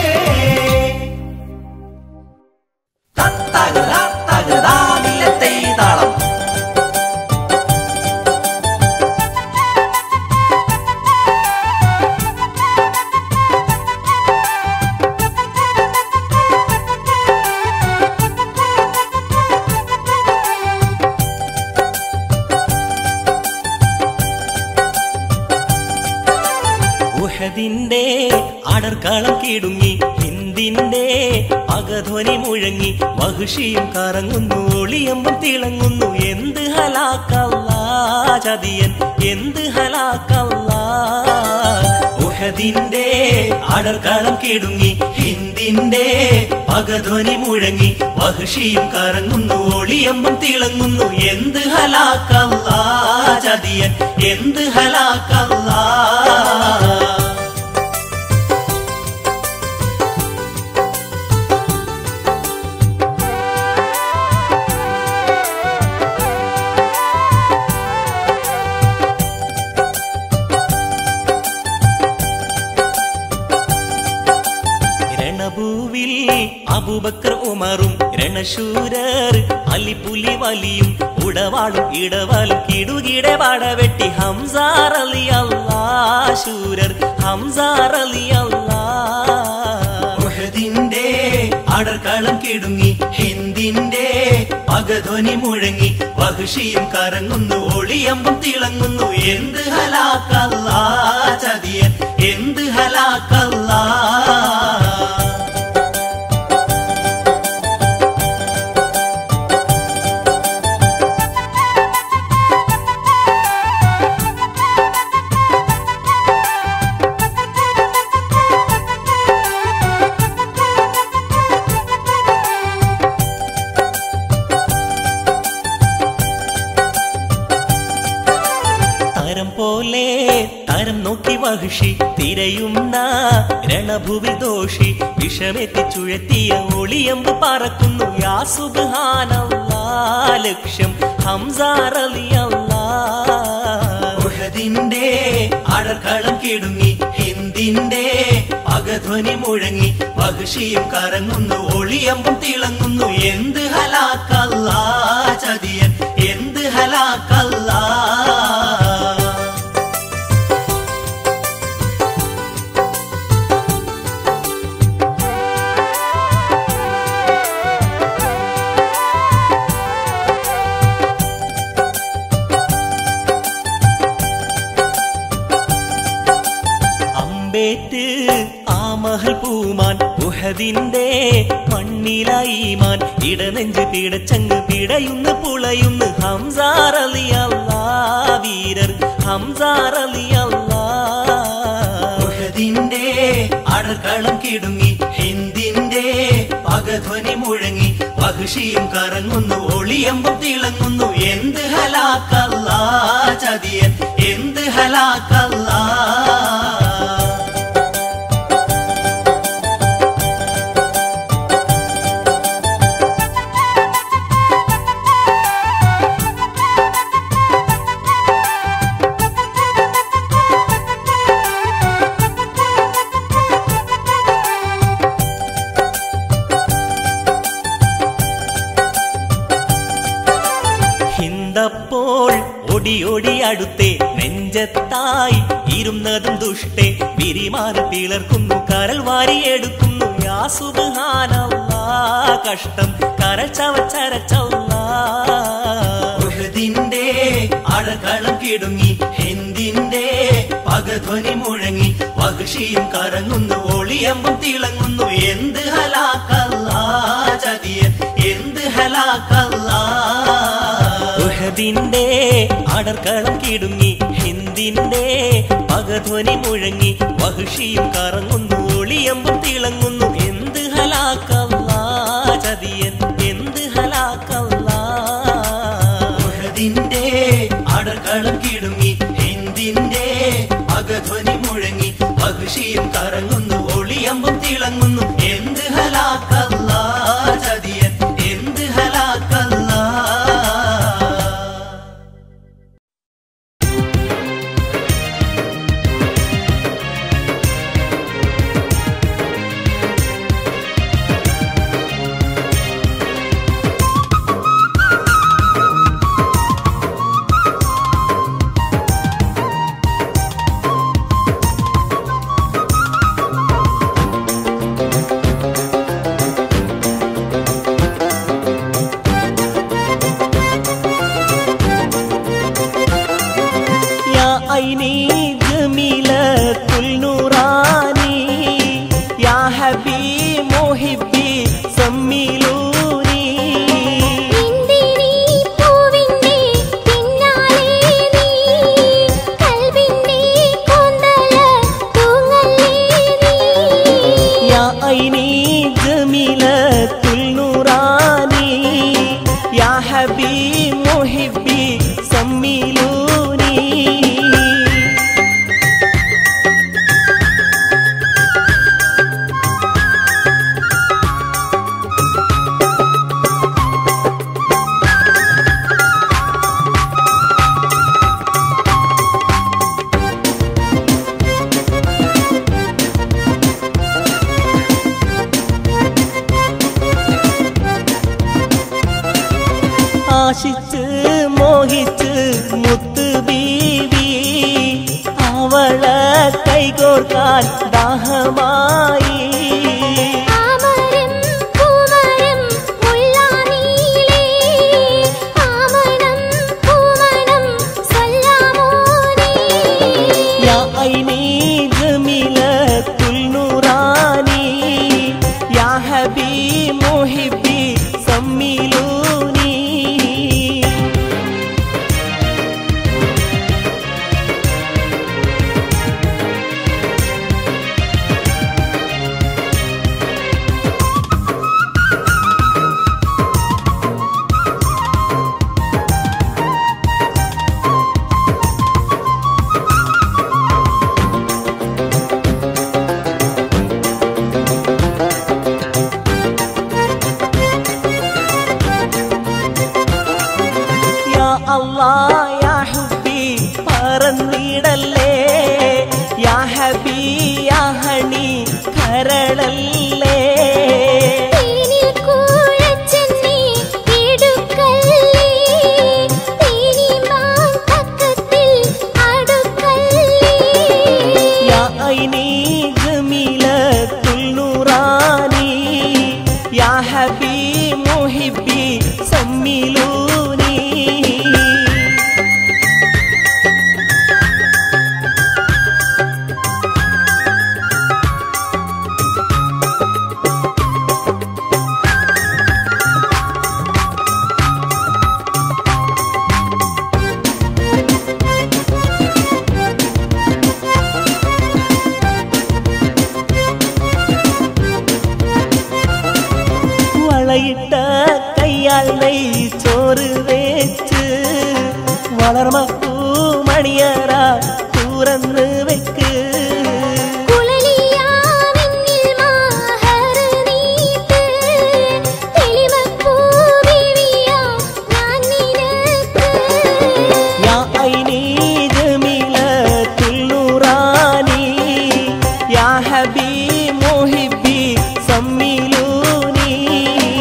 ഉഹദിന്റെ അടർക്കളം കിടുങ്ങി ഹിന്ദിന്റെ അകധ്വനി മുഴങ്ങി മഹിഷിയും കറങ്ങുന്നു ഒളിയമ്പും തിളങ്ങുന്നു എന്ത് ഹലാക്കല്ല ചതിയൻ എന്ത് ഹലാക്കല്ല ഉഹദിന്റെ അടർക്കളം കിടുങ്ങി ഹിന്ദിന്റെ പകധ്വനി മുഴങ്ങി മഹിഷിയും കറങ്ങുന്നു ഒളിയമ്പും തിളങ്ങുന്നു എന്ത് ഹലാക്കല്ല ചതിയൻ എന്ത് ഹലാക്കല്ല രണഭൂവിൽ അബൂബക്കർ ഉമറും രണശൂരർ അലിപുലി വലിയും ഉടവാളും ഇടവാലും കിടുകിടെ പടവെട്ടി ഹംസാർ അലി അല്ലാ ശൂരർ ഹംസാർ അലി അല്ലാ ഉഹദിന്റെ അടർക്കളം കിടുങ്ങി ഹിന്ദിന്റെ പകധ്വനി മുഴങ്ങി വഹുഷിയും കറങ്ങുന്നു ഒളിയമ്പും തിളങ്ങുന്നു എന്ത് ഹലാക്കല്ല ചതിയൻ എന്ത് ഹലാക്കല്ല തരം പോലെ തരം നോക്കി വഹിഷി തിരയുന്ന രണഭുവി ദോഷി വിഷമെത്തി ചുഴത്തിയ ഒളിയമ്പ് പറക്കുന്നു യാ സുബ്ഹാനല്ലാ ലക്ഷ്യം ഹംസാറലിയല്ലാ ഉഹദിന്റെ അടർക്കളം കിടുങ്ങി ഹിന്ദിന്റെ പകധ്വനി മുഴങ്ങി വഹുഷിയും കറങ്ങുന്നു ഒളിയമ്പും തിളങ്ങുന്നു എന്ത് ഹലാക്കല്ല ചതിയൻ എന്ത് ഹലാക്കല്ല അമ്പേറ്റ് ആമഹൽ പൂമാൻ ഉഹദിന്റെ മണ്ണിലായിമാൻ ഇടനെഞ്ച് പിടച്ചങ്ങ് പിടയുന്ന് പുളയുന്ന് ഹംസാറലിയല്ലാ വീരർ ഹംസാറലിയല്ലാ ഉഹദിന്റെ അടർക്കളം കിടുങ്ങി ഹിന്ദിന്റെ പകധ്വനി മുഴങ്ങി വഹുഷിയും കറങ്ങുന്നു ഒളിയമ്പും തിളങ്ങുന്നു എന്ത് ഹലാക്കല്ല ചതിയൻ എന്ത് ഹലാക്കല്ല ഓടി ഓടി അടുത്തേ നെഞ്ചത്തായി ഇരുന്നതും ദുഷ്ടേ വിരിമാന പിളർക്കുന്നു കരൽ വാരിയെടുക്കുന്നു യാ സുബ്ഹാനല്ലാ കഷ്ടം കരൽ ചവച്ചരച്ചല്ലാ ഉഹദിന്റെ അഴകളം കിടുങ്ങി ഹിന്ദിന്റെ പകധ്വനി മുഴങ്ങി വകഷിയും കറങ്ങുന്നു ഒളിയമ്പും തിളങ്ങുന്നു എന്ത് ഹലാക്കല്ല ചതിയൻ എന്ത് ഹലാക്കല്ല ഉഹദിന്റെ അടർക്കളം കിടുങ്ങി ഹിന്ദിന്റെ പകധ്വനി മുഴങ്ങി വഹുഷിയും കറങ്ങുന്നു ഒളിയമ്പും തിളങ്ങുന്നു എന്ത് ഹലാക്കല്ല ചതിയൻ എന്ത് ഹലാക്കല്ല ഉഹദിന്റെ അടർക്കളം കിടുങ്ങി ഹിന്ദിന്റെ പകധ്വനി മുഴങ്ങി വകഷിയും കറങ്ങുന്നു ഒളിയമ്പും തിളങ്ങുന്നു എന്ത് ഹലാക്കല്ല ചതിയൻ എന്ത് ഹലാക്കല്ല يا عيني جميلة النوراني يا حبيبي محبي سميلوني എന്തിനീ പൂവിന്റെ പിന്നാലെ നീ കൽവിന്റെ കൊന്തല തൂങ്ങല്ലേ നീ يا عيني جميلة النوراني يا حبيبي محبي سميلوني ആശിച്ച് മോഹിച്ച് മുത്ത് ബീവി അവളെ കൈകോർക്കാൻ ദാഹമായി ആമരം പൂമരം മുള്ളാനീലേ ആമണം പൂമണം സല്ലാമോനേ يا عيني جميلة النوراني يا حبيبي محبي سميلوني യാ അല്ലാ യാ ഹുബി പറന്നിടല്ലേ യാ ഹബി യാ ഹണി കരളല്ലേ തേനിൽ കുഴച്ചെന്നെ എടുക്കല്ലേ തേനിമാൻ പക്കത്തിൽ അടുക്കല്ലേ യാ ഐനി ജമീലത്തുൽ നൂറാനി യാ ഹബി മുഹിബി സമ്മിലൂനി വളയിട്ട കയ്യാൽ നെയ് ചോറ് വെച്ച് വളർമ പൂമണിയറ തുറന്ന് വെക്ക് കുളലിയാവിന്നിൽ മാഹർ നീട്ട് തെളിവപ്പൂവിഴിയാ ഞാൻ നിനക്ക് യാ ഐനി ജമീലത്തുൽ നൂറാനി യാ ഹബി മുഹിബി സമ്മിലൂനി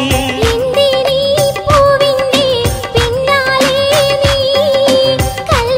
എന്തിനീ പൂവിന്റെ പിന്നാലെ നീ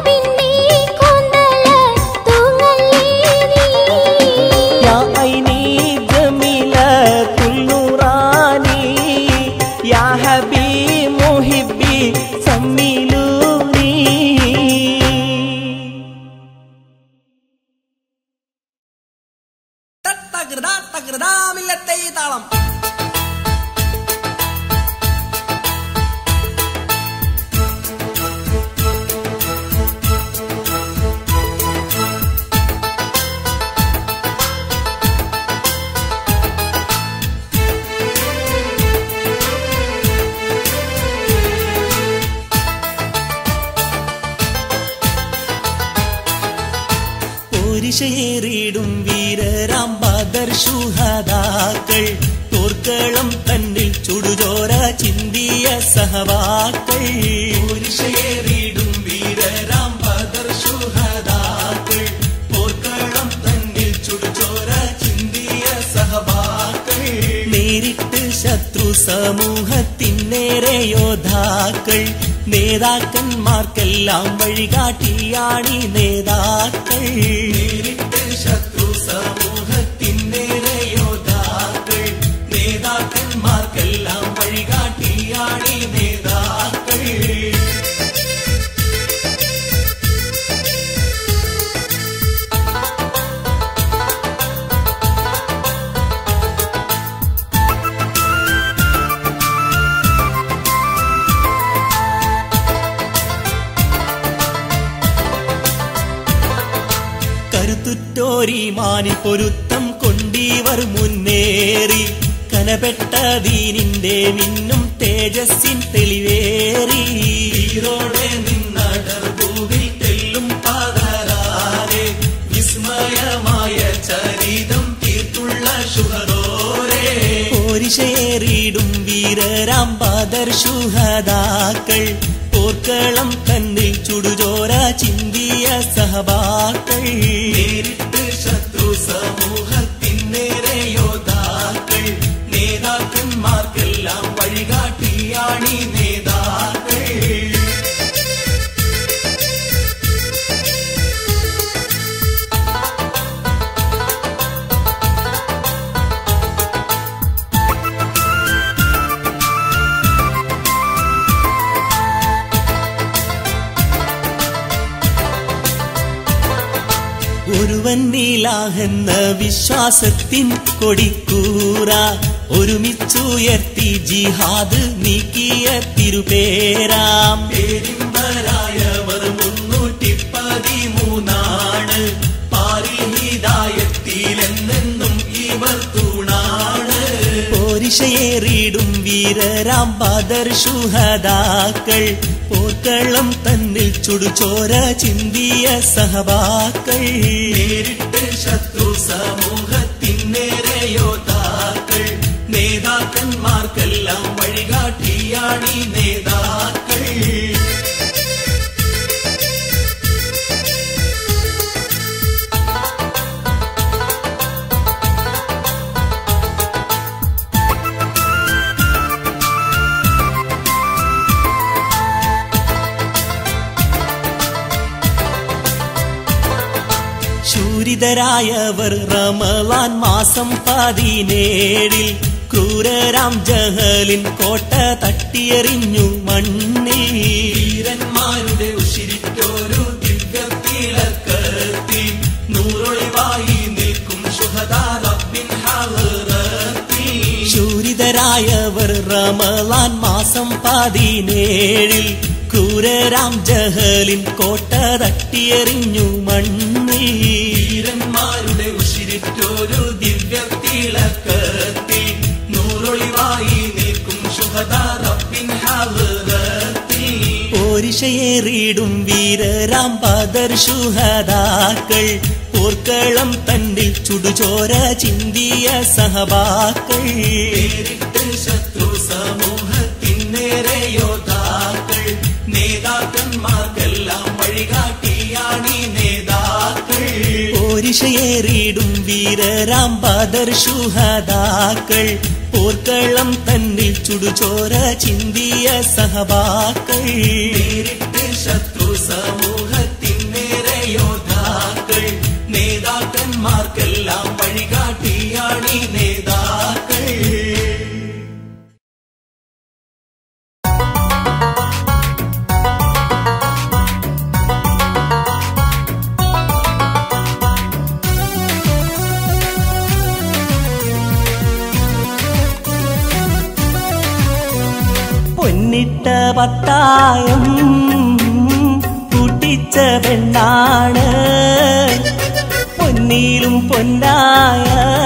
പോരിശയേറിയിടും വീരരാം ബദർ ശുഹദാക്കൾ തോർക്കളം തന്നിൽ ചുടുചോര ചിന്തിയ സഹവാക്കൾ പോരിശയേറിയിടും വീരരാം ബദർ ശുഹദാക്കൾ പോർക്കളം തന്നിൽ ചുടുചോര ചിന്തിയ സഹവാക്കൾ നേരിട്ട് ശത്രു സമൂഹത്തിനേറെ യോദ്ധാക്കൾ നേതാക്കന്മാർക്കെല്ലാം വഴികാട്ടിയാണി നേതാക്കൾ നേരിട്ട് ശത്രു സമൂഹത്തിനേറെ യോദ്ധാക്കൾ നേതാക്കന്മാർക്കെല്ലാം വഴികാട്ടിയാണി നേതാക്കൾ കരുത്തുറ്റോരി മാനി പൊരുത്തം കൊണ്ടീവർ മുന്നേറി കനപ്പെട്ട ദീനിന്റെ മിന്നും തേജസ്സിൻ തെളിവേറി ഈരോടെ നിന്നടർ ഭൂവിൽ തെല്ലും പകരാതെ വിസ്മയമായ ചരിതം തീർത്തുള്ള ശുഹദോരേ പോരിശേറിയിടും വീരരാം ബദർ ശുഹദാക്കൾ പോർക്കളം തന്നിൽ ചുടുചോര ചിന്തിയ സഹബാക്കൾ നേരിട്ട് ശത്രു സമൂഹത്തിനേറെ യോദ്ധാക്കൾ നേതാക്കന്മാർക്കെല്ലാം വഴികാട്ടിയാണി നേതാക്കൾ ഒരുവൻ നീലാഹെന്ന വിശ്വാസത്തിൻ കൊടിക്കൂറ ഒരുമിച്ചുയർത്തി ജിഹാദ് നീക്കിയ തിരുപേരാം പേരിമ്പരായവർ മുന്നൂറ്റി പതിമൂന്നാണ് പാരിൽ ഹിതായത്തിലെന്നെന്നും ഇവർ തൂണാണ് പോരിശയേറിയിടും വീരരാം ബദർ ശുഹദാക്കൾ പോർക്കളം തന്നിൽ ചുടുചോര ചിന്തിയ സഹബാക്കൾ നേരിട്ട് ശത്രു സമൂഹത്തിനേറെ യോദ്ധാക്കൾ നേതാക്കന്മാർക്കെല്ലാം വഴികാട്ടിയാണി നേതാക്കൾ ശൂരിതരായവർ റമലാൻ മാസം പതിനേഴിൽ ക്രൂരരാം ജഹലിൻ കോട്ട തട്ടിയെറിഞ്ഞു മണ്ണിൽ വീരന്മാരുടെ ഉശിരിക്കൊരു ദിവ്യത്തിലക്കത്തി നൂറൊളിവായി നിൽക്കും ശുഹദാ റബ്ബിൻ ഹളറത്തി ശൂരിതരായവർ റമലാൻ മാസം പതിനേഴിൽ ക്രൂരരാം ജഹലിൻ കോട്ട തട്ടിയെറിഞ്ഞു മണ്ണിൽ വീരന്മാരുടെ ഉശിരിറ്റൊരു ദിവ്യത്തിളക്കത്തിൽ നൂറൊളിവായി നിൽക്കും ശുഹദാ റബ്ബിൻ ഹളറത്തിൽ പോരിശയേറിയിടും വീരരാം ബദർ ശുഹദാക്കൾ പോർക്കളം തന്നിൽ ചുടുചോര ചിന്തിയ സഹബാക്കൾ നേരിട്ട് ശത്രു സമൂഹത്തിനേറെ യോദ്ധാക്കൾ നേതാക്കന്മാർക്കെല്ലാം വഴികാട്ടിയാണി നേതാക്കൾ പോരിശയേറിയിടും വീരരാം ബദർ ശുഹദാക്കൾ പോർക്കളം തന്നിൽ ചുടുചോര ചിന്തിയ സഹബാക്കൾ നേരിട്ട് ശത്രു സമൂഹത്തിനേറെ യോദ്ധാക്കൾ നേതാക്കന്മാർക്കെല്ലാം വഴികാട്ടിയാണി നേതാക്കൾ പൊന്നിട്ട പത്തായം കൂട്ടിച്ച പെണ്ണാണ് പൊന്നിലും പൊന്നായ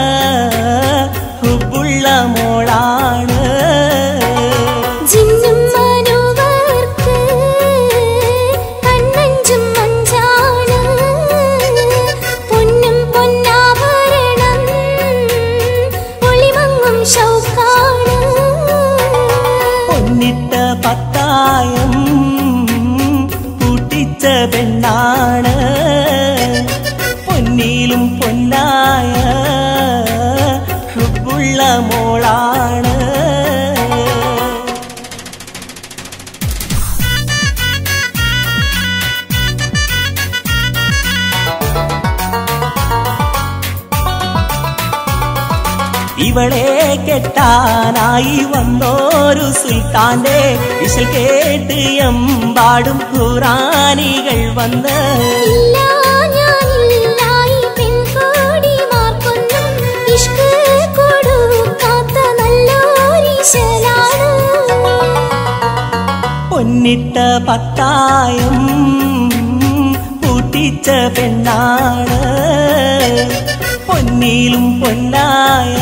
ഹുബുള്ള മോളാണ് ജിന്നും മാനവർക്ക് കണ്ണഞ്ചും മഞ്ചാണ് പൊന്നും പത്തായം കൂട്ടിച്ച പെണ്ണാണ് പൊന്നിയിലും പൊന്നായ ഹുബുള്ള മോളാണ് ഇവളെ കെട്ടാനായി വന്നോരു സുൽത്താന്റെ ഇശൽ കേട്ട് എമ്പാടും ഖുറാനികൾ വന്ന് ഇല്ല ഞാനില്ല ഈ പെൺകോടിമാർക്കൊന്നും ഇഷ്ക് കൊടുക്കാത്ത നല്ലൊരീശലാണ് പൊന്നിട്ട പത്തായം പൂട്ടിച്ച പെണ്ണാണ് പൊന്നിയിലും പൊന്നായ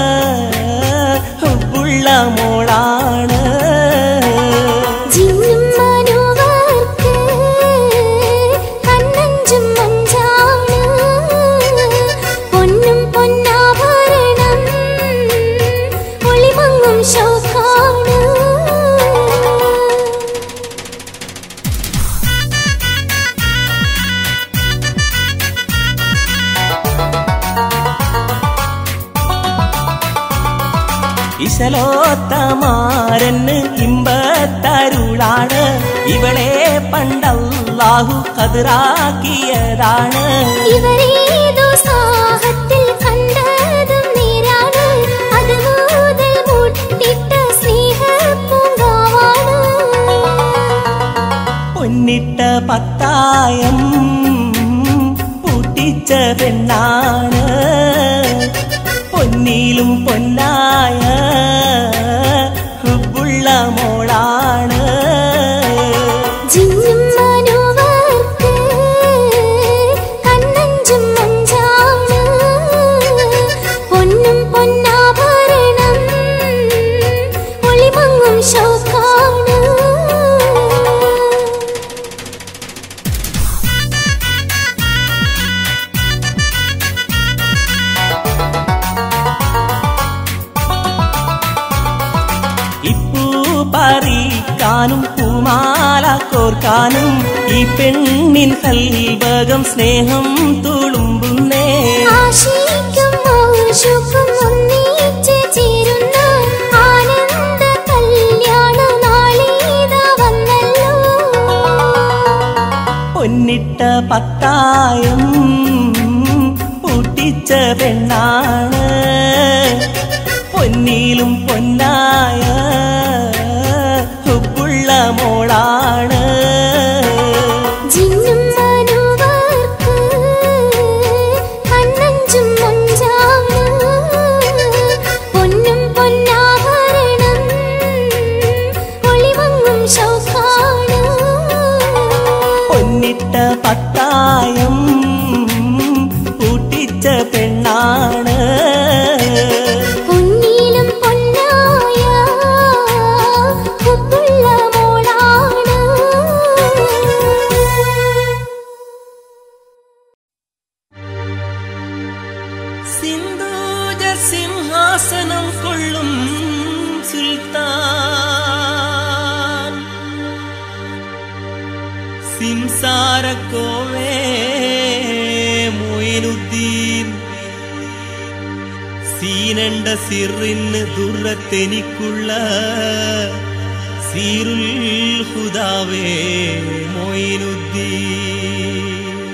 ഹുബുള്ള മോളാണ് ജിന്നും മനുവർക്ക് കണ്ണഞ്ചും മഞ്ചാണ് പൊന്നും പൊന്നാഭരണം ഒളിമങ്ങും ശോക്കാണ് ഇശലോത്തമാരന് ഇമ്പത്തരുളാണ് ഇവളെ പണ്ടല്ലാഹു കതിറാക്കിയതാണ് ഇവരേതോ സാഹത്തിൽ കണ്ടതും നേരാണ് അത് മുതൽ മുട്ടിട്ട സ്നേഹപ്പൂങ്കാവാണ് പൊന്നിട്ട പത്തായം പൂട്ടിച്ച പെണ്ണാണ് പൊന്നിയിലും പൊന്നായ ഹുബുള്ള മോളാണ് ജിന്നും മനുവർക്ക് കണ്ണഞ്ചും മഞ്ചാണ് പൊന്നും പൊന്നാഭരണം ഒളിമങ്ങും ശോക്കാണ് ഇപ്പൂ പറിക്കാനും പൂമാല കോർക്കാനും ഈ പെണ്ണിൻ കൽവകം സ്നേഹം തുളുമ്പുന്നേ ആശിക്കും മോശുക്കും ഒന്നിച്ച് ചേരുന്ന ആനന്ദ കല്യാണ നാളീതാ വന്നല്ലോ പൊന്നിട്ട പത്തായം പൂട്ടിച്ച പെണ്ണാണ് പൊന്നിയിലും പൊന്നായ ഹുബുള്ള മോളാണ് ജിന്നും മനുവർക്ക് കണ്ണഞ്ചും മഞ്ചാണ് പൊന്നും പൊന്നാഭരണം ഒളിമങ്ങും ശോക്കാണ് പൊന്നിട്ട പത്തായം പൂട്ടിച്ച പെണ്ണാണ് പൊന്നിലും പൊന്നായ ഹുബുള്ള മോളാണ് സിന്ധൂജ സിംഹാസനം കൊള്ളും സുൽത്താൻ സിംസാരക്കോവേ മൊയിനുദ്ദീൻ സീനണ്ട സിറിന് ദുർറത്തെനിക്കുള്ള സീരുൽ ഹുദാവേ മൊയിനുദ്ദീൻ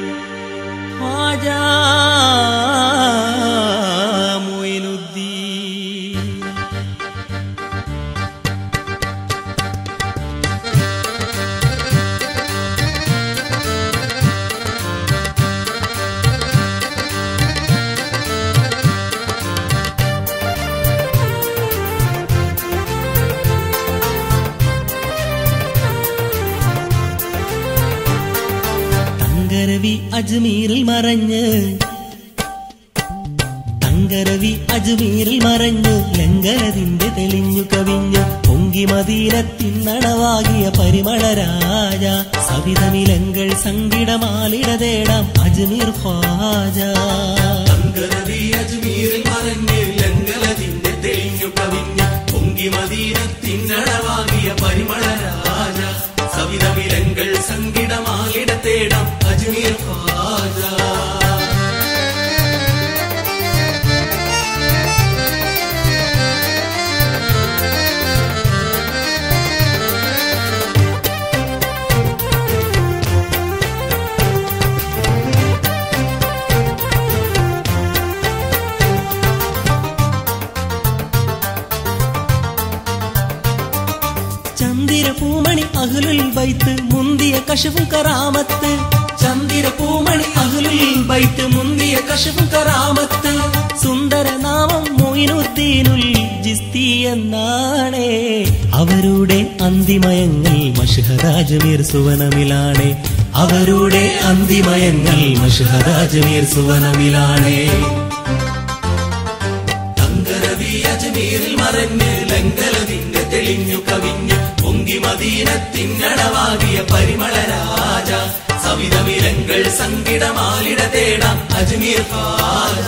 ഹാജാ മൊയിനുദ്ദീൻ തങ്കരവി അജ്മീറിൽ മറഞ്ഞ് തങ്കരവി അജ്മീറിൽ മറഞ്ഞ് ലങ്കരതിന്റെ തെളിഞ്ഞു കവിഞ്ഞ് പൊങ്കി മദീനത്തിന്നണവാകിയ പരിമള രാജ സവിതമിലങ്കൾ സങ്കിടമാലിട തേടാം അജ്മീർ ഖ്വാജ അജ്മീറിൽ മറഞ്ഞ് ലങ്കലതിന്റെ തെളിഞ്ഞു കവിഞ്ഞ് പൊങ്കി പൊങ്കി മദീനത്തിന്നടവാകിയ പരിമളരാജ സവിതമിലങ്ങൾ സംഗീതമാലിട തേടാം അജ്മീർ ഖാജ ചന്ദിര പൂമണി അഹ്ലുൽ ബൈത്ത് മുന്തിയ കശവും കറാമത്ത് ചന്ദിര പൂമണി അഹ്ലുൽ ബൈത്ത് മുന്തിയ കശവും കറാമത്ത് സുന്ദര നാമം മൊയിനുദ്ദീനുൽ ജിസ്തി എന്നാണേ അവരുടെ അന്തിമയങ്ങൾ മഷഹരാജമീർ സുവനമിലാണേ അവരുടെ അന്തിമയങ്ങൾ മഷഹരാജമീർ സുവനമിലാണേ തങ്കരവി അജ്മീരിൽ മറഞ്ഞ് ലങ്കലതിന്റെ തെളിഞ്ഞു കവിഞ്ഞ് പൊങ്കി മദീനത്തിനടവാകിയ പരിമളരാജ സവിതമിരങ്ങൾ സംഗീതമാലിട തേടാം അജ്മീർ ഖാജ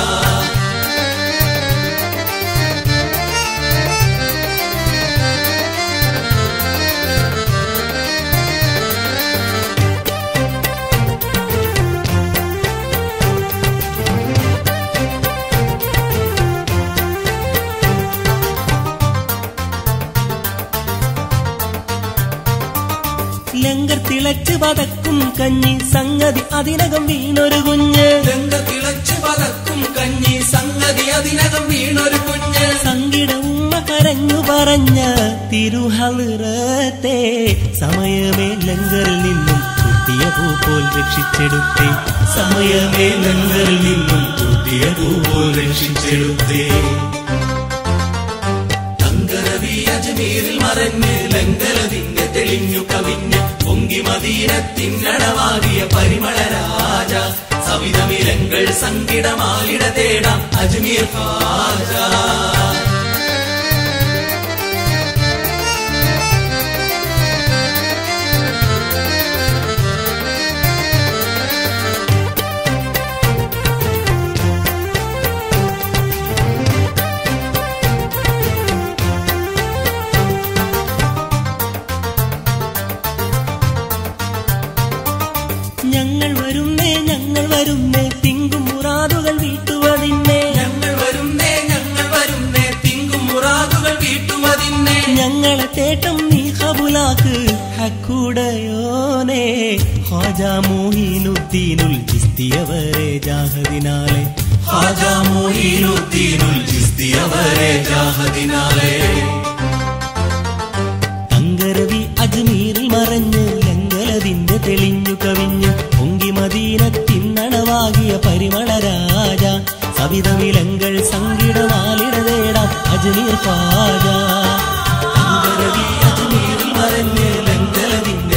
ലങ്കർ തിളച്ച് പതക്കും കഞ്ഞി സംഗതി അതിനകം വീണൊരു കുഞ്ഞ് ലങ്കർ തിളച്ച് പതക്കും കഞ്ഞി സംഗതി അതിനകം വീണൊരു കുഞ്ഞ് സംഗീത ഉമ്മ കരഞ്ഞു പറഞ്ഞ തിരുഹളിറത്തെ സമയമേ ലങ്കറിൽ നിന്നും കുട്ടിയ പൂ പോൽ രക്ഷിച്ചെടുത്തേ സമയമേ ലങ്കറിൽ നിന്നും കുട്ടിയ പൂ പോൽ രക്ഷിച്ചെടുത്തേ തങ്കരവി അജ്മീരിൽ മറഞ്ഞ് ലങ്കലതിന്റെ തെളിഞ്ഞു കവിഞ്ഞ് പൊങ്കി മദീനത്തിനടവാകിയ പരിമളരാജ സവിതമിരങ്ങൾ സംഗീതമാലിട തേടാം അജ്മീർ ഖാജ ഞങ്ങൾ വരുന്നേ ഞങ്ങൾ വരുന്നേ തിങ്കും മുറാദുകൾ വീട്ടുവതിന്നെ ഞങ്ങൾ വരുന്നേ ഞങ്ങൾ വരുന്നേ തിങ്കും മുറാദുകൾ വീട്ടുവതിന്നെ ഞങ്ങളെ തേട്ടം നീ ഹബുലാക്ക് ഹക്കുടയോനെ ഹാജാ മോഹിനുദ്ദീനുൽ ജിസ്തിയവരെ ജാഹദിനാലെ ഹാജാ മോഹിനുദ്ദീനുൽ ജിസ്തിയവരെ ജാഹദിനാലെ തങ്കരവി അജ്മീരിൽ മറഞ്ഞ് ലങ്കലതിന്റെ തെളിഞ്ഞു കവിഞ്ഞ് പൊങ്കി മദീനത്തിന്നണവാകിയ പരിമളരാജ സവിതമിലങ്ങൾ സംഗീതമാലിടതേടാം അജ്മീർ ഖാജ തങ്കരവി അജ്മീരിൽ മറഞ്ഞ് ലങ്കലതിന്റെ